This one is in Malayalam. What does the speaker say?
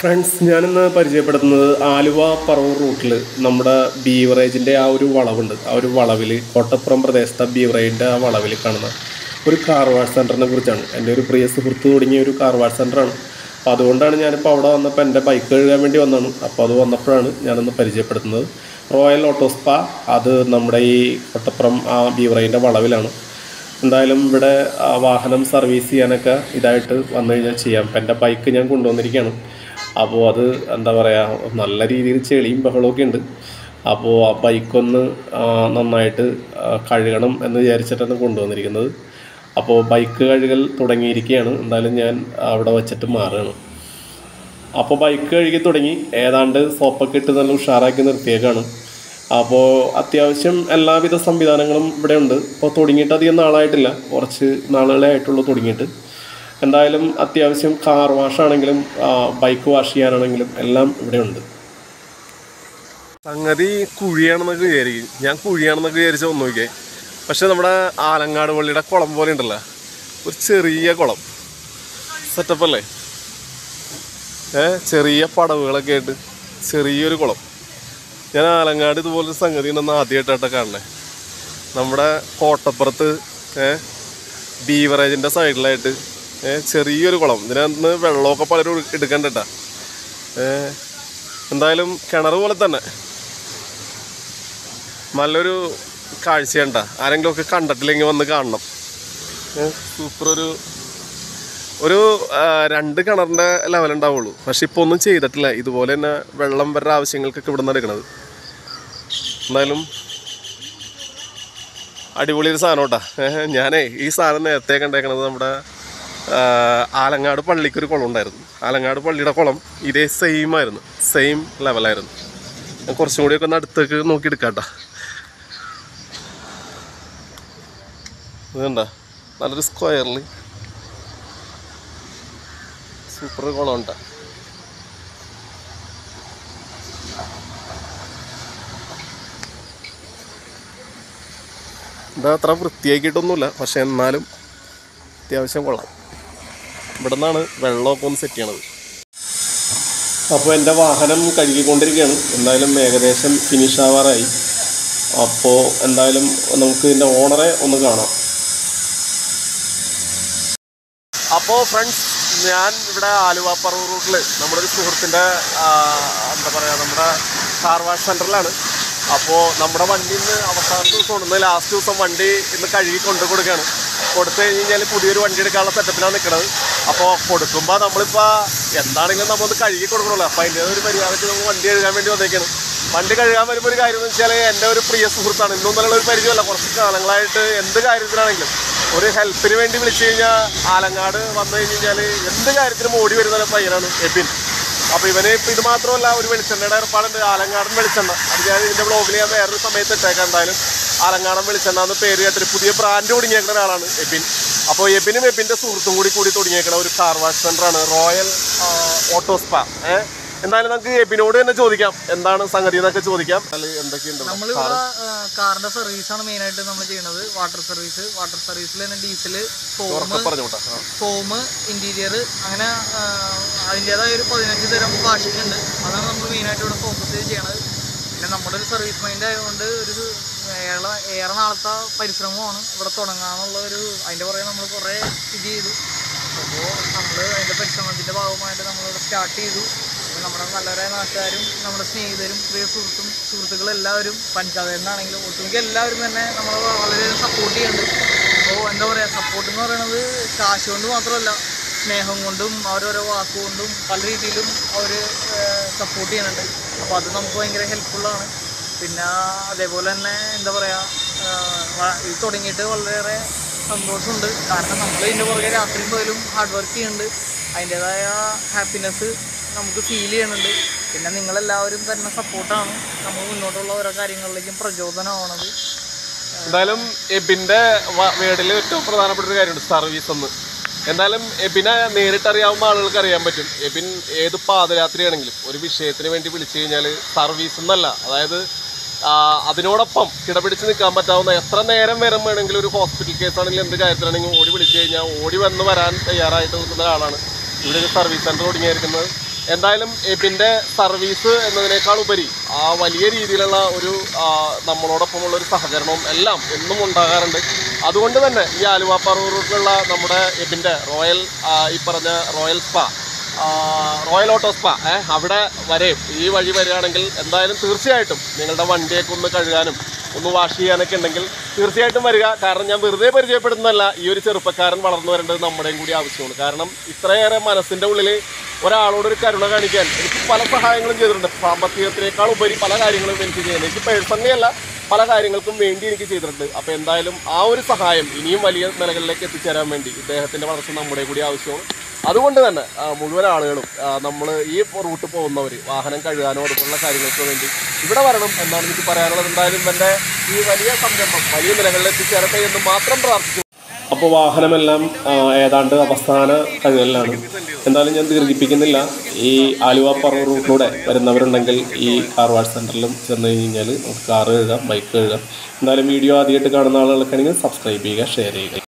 ഫ്രണ്ട്സ് ഞാനിന്ന് പരിചയപ്പെടുത്തുന്നത് ആലുവ പറവൂർ റൂട്ടിൽ നമ്മുടെ ബീവറേജിൻ്റെ ആ ഒരു വളവുണ്ട് ആ ഒരു വളവിൽ കോട്ടപ്പുറം പ്രദേശത്തെ ബീവറേജിൻ്റെ ആ വളവിൽ കാണുന്ന ഒരു കാർ വാഷ് സെൻറ്ററിനെ കുറിച്ചാണ് എൻ്റെ ഒരു പ്രിയ സുഹൃത്ത് തുടങ്ങിയ ഒരു കാർ വാഷ് സെൻ്ററാണ് അപ്പോൾ അതുകൊണ്ടാണ് ഞാനിപ്പോൾ അവിടെ വന്നപ്പോൾ എൻ്റെ ബൈക്ക് കഴുകാൻ വേണ്ടി വന്നതാണ് അപ്പോൾ അത് വന്നപ്പോഴാണ് ഞാനൊന്ന് പരിചയപ്പെടുത്തുന്നത് റോയൽ ഓട്ടോസ്പ അത് നമ്മുടെ ഈ കോട്ടപ്പുറം ആ ബീവറേജിൻ്റെ വളവിലാണ് എന്തായാലും ഇവിടെ ആ, വാഹനം സർവീസ് ചെയ്യാനൊക്കെ ഇതായിട്ട് വന്നു കഴിഞ്ഞാൽ ചെയ്യാം ഇപ്പം എൻ്റെ ബൈക്ക് ഞാൻ കൊണ്ടുവന്നിരിക്കുകയാണ് അപ്പോൾ അത് എന്താ പറയുക നല്ല രീതിയിൽ ചെളിയും ബഹളമൊക്കെ ഉണ്ട് അപ്പോൾ ആ ബൈക്കൊന്ന് ആ, നന്നായിട്ട് ആ, കഴുകണം എന്ന് വിചാരിച്ചിട്ടാണ് കൊണ്ടുവന്നിരിക്കുന്നത് അപ്പോൾ ബൈക്ക് കഴുകൽ തുടങ്ങിയിരിക്കുകയാണ് എന്തായാലും ഞാൻ അവിടെ വച്ചിട്ട് മാറുകയാണ് അപ്പോൾ ബൈക്ക് കഴുകി തുടങ്ങി ഏതാണ്ട് സോപ്പൊക്കെ ഇട്ട് നല്ല ഉഷാറാക്കി നിർത്തിയേക്കാണ് അപ്പോൾ അത്യാവശ്യം എല്ലാവിധ സംവിധാനങ്ങളും ഇവിടെ ഉണ്ട് ഇപ്പോൾ തുടങ്ങിയിട്ട് അധികം നാളായിട്ടില്ല കുറച്ച് നാളുകളെ ആയിട്ടുള്ളൂ തുടങ്ങിയിട്ട് എന്തായാലും അത്യാവശ്യം കാർ വാഷ് ആണെങ്കിലും ആ, ബൈക്ക് വാഷ് ചെയ്യാനാണെങ്കിലും എല്ലാം ഇവിടെ ഉണ്ട് സംഗതി കുഴിയാണെന്നൊക്കെ വിചാരിക്കും ഞാൻ കുഴിയാണെന്നൊക്കെ വിചാരിച്ച ഒന്ന് നോക്കിയേ പക്ഷെ നമ്മുടെ ആലങ്ങാട് പള്ളിയുടെ കുളം പോലെ ഉണ്ടല്ലോ ഒരു ചെറിയ കുളം സെറ്റപ്പ് അല്ലേ ഏ ചെറിയ പടവുകളൊക്കെ ആയിട്ട് ചെറിയൊരു കുളം ഞാൻ ആലങ്ങാട് ഇതുപോലൊരു സംഗതി ഉണ്ടെന്ന് ആദ്യമായിട്ടാണ് കാണണേ നമ്മുടെ കോട്ടപ്പുറത്ത് ഏ ബീവറേജിൻ്റെ സൈഡിലായിട്ട് ഏ ചെറിയൊരു കുളം ഇതിനകത്ത് വെള്ളമൊക്കെ പലരും എടുക്കണ്ടട്ടാ ഏ എന്തായാലും കിണർ പോലെ തന്നെ നല്ലൊരു കാഴ്ചയുണ്ട ആരെങ്കിലുമൊക്കെ കണ്ടിട്ടില്ലെങ്കിൽ വന്ന് കാണണം ഏ സൂപ്പർ ഒരു ഒരു ആ, രണ്ട് കിണറിൻ്റെ ലെവൽ ഉണ്ടാവുള്ളൂ പക്ഷെ ഇപ്പോൾ ഒന്നും ചെയ്തിട്ടില്ല ഇതുപോലെ തന്നെ വെള്ളം വരുടെ ആവശ്യങ്ങൾക്കൊക്കെ ഇവിടെ നിന്ന് എടുക്കണത് എന്തായാലും അടിപൊളി ഒരു സാധനം കേട്ടാ ഞാനേ ഈ സാധനം നേരത്തെ കണ്ടേക്കണത് നമ്മുടെ ആ, ആലങ്ങാട് പള്ളിക്കൊരു കുളം ഉണ്ടായിരുന്നു ആലങ്ങാട് പള്ളിയുടെ കുളം ഇതേ സെയിം ആയിരുന്നു സെയിം ലെവലായിരുന്നു ഞാൻ കുറച്ചും കൂടിയൊക്കെ ഒന്ന് അടുത്തേക്ക് നോക്കി എടുക്കാട്ടാ ഇതുണ്ട നല്ലൊരു സ്ക്വയറിൽ സൂപ്പർ കുളം ഉണ്ടാ ഇത് അത്ര വൃത്തിയാക്കിയിട്ടൊന്നുമില്ല പക്ഷെ എന്നാലും അത്യാവശ്യം കൊള്ളാം ഇവിടെ നിന്നാണ് വെള്ളമൊക്കെ ഒന്ന് സെറ്റ് ചെയ്യണത് അപ്പോൾ എൻ്റെ വാഹനം കഴുകിക്കൊണ്ടിരിക്കുകയാണ് എന്തായാലും ഏകദേശം ഫിനിഷ് ആവാറായി അപ്പോൾ എന്തായാലും നമുക്ക് ഇതിൻ്റെ ഓണറെ ഒന്ന് കാണാം അപ്പോൾ ഫ്രണ്ട്സ് ഞാൻ ഇവിടെ ആലുവ പറവൂർ റൂട്ടിൽ നമ്മുടെ ഒരു സുഹൃത്തിൻ്റെ ആ, എന്താ പറയുക നമ്മുടെ കാർ വാഷ് സെൻറ്ററിലാണ് അപ്പോൾ നമ്മുടെ വണ്ടി ഇന്ന് അവസാന ദിവസമാണ് ഇന്ന് ലാസ്റ്റ് ദിവസം വണ്ടി ഇന്ന് കഴുകി കൊണ്ടു കൊടുക്കുകയാണ് കൊടുത്തു കഴിഞ്ഞ് കഴിഞ്ഞാൽ പുതിയൊരു വണ്ടി എടുക്കാനുള്ള സെറ്റപ്പിലാണ് നിൽക്കുന്നത് അപ്പോൾ കൊടുക്കുമ്പോൾ നമ്മളിപ്പോൾ എന്താണെങ്കിലും നമ്മളൊന്ന് കഴുകി കൊടുക്കണമല്ലോ അപ്പോൾ അതിൻ്റെ ഒരു മര്യാദയ്ക്ക് നമ്മൾ വണ്ടി കഴുകാൻ വേണ്ടി വന്നേക്കാണ് വണ്ടി കഴുകാൻ വരുമ്പോൾ ഒരു കാര്യം എന്ന് വെച്ചാൽ എൻ്റെ ഒരു പ്രിയ സുഹൃത്താണ് ഇന്നും നല്ല ഒരു പരിചയമല്ല കുറച്ച് കാലങ്ങളായിട്ട് എന്ത് കാര്യത്തിലാണെങ്കിലും ഒരു ഹെൽപ്പിന് വേണ്ടി വിളിച്ചു കഴിഞ്ഞാൽ ആലങ്ങാട് വന്നു കഴിഞ്ഞ് കഴിഞ്ഞാൽ എന്ത് കാര്യത്തിനും ഓടി വരുന്ന ഒരു പയ്യനാണ് എബിൻ അപ്പോൾ ഇവന് ഇപ്പം ഇത് മാത്രമല്ല ഒരു വെളിച്ചെണ്ണയുടെ ഏർപ്പാടുണ്ട് ആലങ്ങാടൻ വെളിച്ചെണ്ണ അത് ഞാൻ ഇതിൻ്റെ ബ്ലോഗിൽ ഞാൻ വേറൊരു സമയത്ത് ഇട്ടേക്കാം എന്തായാലും ആലങ്ങാടൻ വെളിച്ചെണ്ണ എന്ന് പേര് കേട്ടൊരു പുതിയ ബ്രാൻഡ് തുടങ്ങിയേക്കുന്ന ഒരാളാണ് എബിൻ അപ്പോൾ എബിനും എബിൻ്റെ സുഹൃത്തും കൂടി കൂടി തുടങ്ങിയേക്കുന്ന ഒരു കാർ വാഷ് സെൻ്ററാണ് റോയൽ ഓട്ടോസ്പ ഏഹ് എന്തായാലും നമുക്ക് എബിനോട് തന്നെ ചോദിക്കാം എന്താണ് സംഗതി എന്നൊക്കെ ചോദിക്കാം അതിൽ എന്തൊക്കെയുണ്ട് ഇവിടെ? നമ്മളിവിടെ കാറിന്റെ സർവീസ് ആണ് മെയിൻ ആയിട്ട് നമ്മൾ ചെയ്യുന്നത് വാട്ടർ സർവീസ് വാട്ടർ സർവീസിൽ തന്നെ ഡീസൽ ഫോം ഉറക്കെ പറഞ്ഞോട്ടെ ആ. ഫോം ഇന്റീരിയർ അങ്ങനെ ആ, അതിൻ്റെതായ ഒരു പതിനഞ്ച് തരം വാഷിംഗ് ഉണ്ട് അതാണ് നമ്മൾ മെയിൻ ആയിട്ട് ഇവിടെ ഫോക്കസ് ചെയ്ത് ചെയ്യണത് പിന്നെ നമ്മുടെ ഒരു സർവീസ് മൈൻഡ് ആയതുകൊണ്ട് ഒരു ഏറെ ഏറെ നാളത്തെ പരിശ്രമമാണ് ഇവിടെ തുടങ്ങാനുള്ള ഒരു അതിൻ്റെ പുറകെ നമ്മൾ കുറേ ഇത് ചെയ്തു അപ്പോൾ നമ്മൾ അതിൻ്റെ പരിശ്രമത്തിൻ്റെ ഭാഗമായിട്ട് നമ്മളിവിടെ സ്റ്റാർട്ട് ചെയ്തു അപ്പോൾ നമ്മുടെ നല്ലവരായ നാട്ടുകാരും നമ്മുടെ സ്നേഹിതരും പ്രിയ സുഹൃത്തും സുഹൃത്തുക്കളും എല്ലാവരും പഞ്ചായത്തിൽ നിന്നാണെങ്കിലും ഒട്ടുമിക്ക എല്ലാവരും തന്നെ നമ്മളെ വളരെയധികം സപ്പോർട്ട് ചെയ്യുന്നുണ്ട് അപ്പോൾ എന്താ പറയുക സപ്പോർട്ട് എന്ന് പറയുന്നത് കാശ് കൊണ്ട് മാത്രമല്ല സ്നേഹം കൊണ്ടും അവരോരോ വാക്കുകൊണ്ടും പല രീതിയിലും അവർ സപ്പോർട്ട് ചെയ്യുന്നുണ്ട് അപ്പോൾ അത് നമുക്ക് ഭയങ്കര ഹെൽപ്ഫുള്ളാണ് പിന്നെ അതേപോലെ തന്നെ എന്താ പറയുക ഇത് തുടങ്ങിയിട്ട് വളരെയേറെ സന്തോഷമുണ്ട് കാരണം നമ്മൾ ഇതിൻ്റെ പുറകെ രാത്രിയും പോലും ഹാർഡ് വർക്ക് ചെയ്യുന്നുണ്ട് അതിൻ്റേതായ ഹാപ്പിനെസ് നമുക്ക് ഫീൽ ചെയ്യുന്നുണ്ട് പിന്നെ നിങ്ങളെല്ലാവരും തരുന്ന സപ്പോർട്ടാണ് നമ്മൾ മുന്നോട്ടുള്ള ഓരോ കാര്യങ്ങളിലേക്കും പ്രചോദനമാണത് എന്തായാലും എബിന്റെ വേർഡിൽ ഏറ്റവും പ്രധാനപ്പെട്ട ഒരു കാര്യമുണ്ട് സർവീസ് എന്ന് എന്തായാലും എബിനെ നേരിട്ട് അറിയാവുന്ന ആളുകൾക്ക് അറിയാൻ പറ്റും എബിൻ ഏത് പാദയാത്രയാണെങ്കിലും ഒരു വിഷയത്തിന് വേണ്ടി വിളിച്ചു കഴിഞ്ഞാൽ സർവീസ് എന്നല്ല അതായത് ആ, അതിനോടൊപ്പം കിടപിടിച്ച് നിൽക്കാൻ പറ്റാവുന്ന എത്ര നേരം വരെ വേണമെങ്കിലും ഒരു ഹോസ്പിറ്റൽ കേസ് ആണെങ്കിലും എന്ത് കാര്യത്തിലാണെങ്കിലും ഓടി വിളിച്ചു കഴിഞ്ഞാൽ ഓടി വന്ന് വരാൻ തയ്യാറായിട്ട് നിൽക്കുന്ന ഒരാളാണ് ഇവിടെ ഒരു സർവീസ് സെൻറ്റർ തുടങ്ങിയിരിക്കുന്നത് എന്തായാലും എബിൻ്റെ സർവീസ് എന്നതിനേക്കാൾ ഉപരി ആ വലിയ രീതിയിലുള്ള ഒരു ആ, നമ്മളോടൊപ്പമുള്ള ഒരു സഹകരണവും എല്ലാം എന്നും ഉണ്ടാകാറുണ്ട് അതുകൊണ്ട് തന്നെ ഈ ആലുവ പറവൂർക്കുള്ള നമ്മുടെ എബിൻ്റെ റോയൽ ആ, ഈ പറഞ്ഞ റോയൽ സ്പാ ആ, റോയൽ ഓട്ടോ സ്പാ ഏ, അവിടെ വരെയും ഈ വഴി വരികയാണെങ്കിൽ എന്തായാലും തീർച്ചയായിട്ടും നിങ്ങളുടെ വണ്ടിയൊക്കെ ഒന്ന് കഴുകാനും ഒന്ന് വാഷ് ചെയ്യാനൊക്കെ ഉണ്ടെങ്കിൽ തീർച്ചയായിട്ടും വരിക കാരണം ഞാൻ വെറുതെ പരിചയപ്പെടുന്നതല്ല ഈ ഒരു ചെറുപ്പക്കാരൻ വളർന്നു വരേണ്ടത് നമ്മുടെയും കൂടി ആവശ്യമാണ് കാരണം ഇത്രയേറെ മനസ്സിൻ്റെ ഉള്ളിൽ ഒരാളോട് ഒരു കരുണ കാണിക്കാൻ എനിക്ക് പല സഹായങ്ങളും ചെയ്തിട്ടുണ്ട് സാമ്പത്തികത്തിനേക്കാൾ ഉപരി പല കാര്യങ്ങളും എനിക്ക് ചെയ്യുന്നത് എനിക്ക് പേഴ്സണലി അല്ല പല കാര്യങ്ങൾക്കും വേണ്ടി എനിക്ക് ചെയ്തിട്ടുണ്ട് അപ്പോൾ എന്തായാലും ആ ഒരു സഹായം ഇനിയും വലിയ നിലകളിലേക്ക് എത്തിച്ചേരാൻ വേണ്ടി ഇദ്ദേഹത്തിൻ്റെ വളർച്ച നമ്മുടെ കൂടി ആവശ്യമാണ് അതുകൊണ്ട് തന്നെ ആ, മുഴുവൻ ആളുകളും നമ്മൾ ഈ റൂട്ട് പോകുന്നവർ വാഹനം കഴുകാനോ അതുപോലുള്ള കാര്യങ്ങൾക്ക് വേണ്ടി ഇവിടെ വരണം എന്നാണ് എനിക്ക് പറയാനുള്ളത് എന്തായാലും എൻ്റെ ഈ വലിയ സംരംഭം വലിയ നിലകളിൽ എത്തിച്ചേരട്ടെ എന്ന് മാത്രം പ്രാർത്ഥിച്ചു അപ്പോൾ വാഹനമെല്ലാം ആ, ഏതാണ്ട് അവസാന കഴുകലിലാണ് എന്തായാലും ഞാൻ ദീർഘിപ്പിക്കുന്നില്ല ഈ ആലുവ പറവൂർ റൂട്ടിലൂടെ വരുന്നവരുണ്ടെങ്കിൽ ഈ കാർ വാഷ് സെൻറ്ററിലും ചെന്ന് കഴിഞ്ഞാൽ നമുക്ക് കാർ കഴുകാം ബൈക്ക് കഴുകാം എന്തായാലും വീഡിയോ ആദ്യമായിട്ട് കാണുന്ന ആളുകൾക്കാണെങ്കിൽ സബ്സ്ക്രൈബ് ചെയ്യുക ഷെയർ ചെയ്യുക